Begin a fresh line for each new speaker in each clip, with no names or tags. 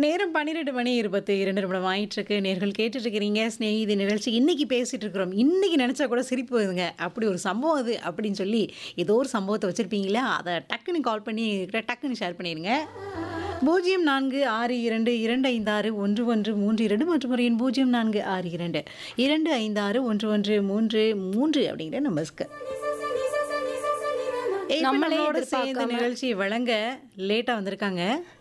நேரம் 12 மணி 22 நிமிடம் ஆயிட்டிருக்கு. நேயர்கள் கேட்டுட்டு இருக்கிறீங்க. ஸ்நேகிதி நிகழ்ச்சி. இன்னைக்கு பேசிட்டு இருக்கிறோம். இன்னைக்கு நெனச்சா கூட சிரிப்பு வருதுங்க. அப்படி ஒரு சம்பவம் அது அப்படின்னு சொல்லி, ஏதோ ஒரு சம்பவத்த வச்சிருப்பீங்களா? அத டக்குன்னு கால் பண்ணி என்கிட்ட டக்குன்னு ஷேர் பண்ணிருங்க. 0462256113 மற்றும் ஒரு எண் 0462 2561133 அப்படிங்கிற நம்பர்ஸ்க்கு. ஏய், இப்ப
நம்மளே
நம்மளோட சேர்ந்து
எதிர்பார்க்காம
நிகழ்ச்சி வழங்க லேட்டா வந்திருக்காங்க.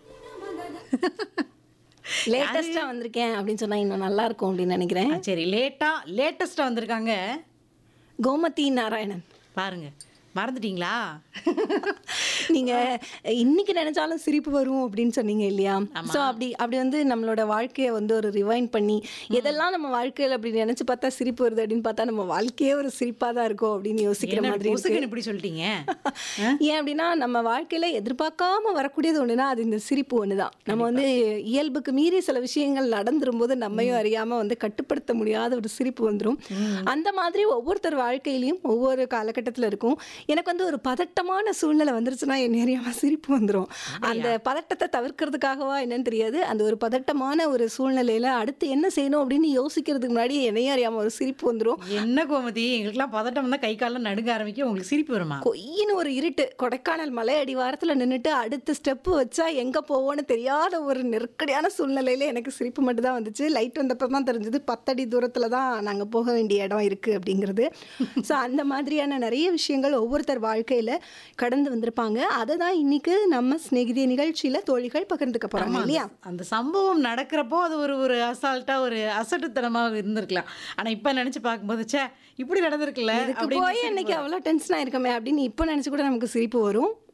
லேட்டஸ்டா வந்திருக்கேன் அப்படின்னு சொன்னா இன்னும் நல்லா இருக்கும் அப்படின்னு நினைக்கிறேன்
ஆ, சரி லேட்டா லேட்டஸ்டா வந்திருக்காங்க
கோமதி நாராயணன்
பாருங்க மறந்துட்டீங்களா
நீங்க இன்னைக்கு நினைச்சாலும் சிரிப்பு வரும் அப்படின்னு சொன்னீங்க இல்லையா
ஆமா.
சோ அப்படி அப்படி வந்து நம்மளோட வாழ்க்கையை வந்து ஒரு ரிவைண்ட் பண்ணி எதெல்லாம் நம்ம வாழ்க்கையில அப்படி நினைச்சு பார்த்தா சிரிப்பு வருது அப்படின்னு பார்த்தா நம்ம வாழ்க்கையே ஒரு சிரிப்பா தான் இருக்கும் அப்படின்னு யோசிக்கிற
என்ன
மாதிரி இருக்கு
பொசுக்குன்னு இப்படி சொல்லிட்டீங்க
ஏன் அப்படின்னா நம்ம வாழ்க்கையில எதிர்பார்க்காம வரக்கூடியது ஒண்ணுனா அது இந்த சிரிப்பு ஒண்ணுதான் நம்ம வந்து இயல்புக்கு மீறி சில விஷயங்கள் நடந்துரும் போது நம்மையும் அறியாம வந்து கட்டுப்படுத்த முடியாத ஒரு சிரிப்பு வந்துரும் அந்த மாதிரி ஒவ்வொருத்தர் வாழ்க்கையிலயும் ஒவ்வொரு காலகட்டத்துல இருக்கும் எனக்கு வந்து ஒரு பதட்டமான சூழ்நிலை வந்துருச்சுன்னா என் அறியாம சிரிப்பு வந்துரும் அந்த பதட்டத்தை தவிர்க்கிறதுக்காகவா என்னன்னு தெரியாது அந்த ஒரு பதட்டமான ஒரு சூழ்நிலையில அடுத்து என்ன செய்யணும் அப்படின்னு யோசிக்கிறதுக்கு முன்னாடி என்னையும் அறியாம ஒரு சிரிப்பு வந்துரும்
என்ன கோமதி எங்களுக்குலாம் பதட்டம் தான் கை கால்லாம் நடுங்க ஆரம்பிக்கும் உங்களுக்கு சிரிப்பு வருமா
கொய்யின்னு ஒரு இருட்டு கொடைக்கானல் மலை அடிவாரத்தில் நின்றுட்டு அடுத்த ஸ்டெப்பு வச்சா எங்கே போவோன்னு தெரியாத ஒரு நெருக்கடியான சூழ்நிலையில எனக்கு சிரிப்பு மட்டும் தான் வந்துச்சு லைட் வந்தப்போ தான் தெரிஞ்சது பத்தடி தூரத்தில் தான் நாங்கள் போக வேண்டிய இடம் இருக்குது அப்படிங்கிறது ஸோ அந்த மாதிரியான நிறைய விஷயங்கள் ஒவ்வொருத்தர் வாழ்க்கையில் கடந்து வந்திருப்பாங்க அதை தான் இன்னைக்கு நம்ம சிநேகிதி நிகழ்ச்சியில் தோழிகள் பகிர்ந்துக்க போகிறாங்க
ஆமா,
இல்லையா
அந்த- அந்த சம்பவம் நடக்கிறப்போ அது ஒரு ஒரு அசால்ட்டா ஒரு அசட்டுத்தனமாக இருந்திருக்கலாம் ஆனா இப்ப நினைச்சு பார்க்கும்போது ச்சே இப்படி நடந்திருக்குல்ல
இதுக்கு
அப்படின்னு
போய்
சிரிப்பு
இன்னைக்கு
வரும்.
அவ்வளோ டென்ஷனாக இருக்கமே அப்படின்னு இப்போ நினச்சி கூட நமக்கு சிரிப்பு வரும்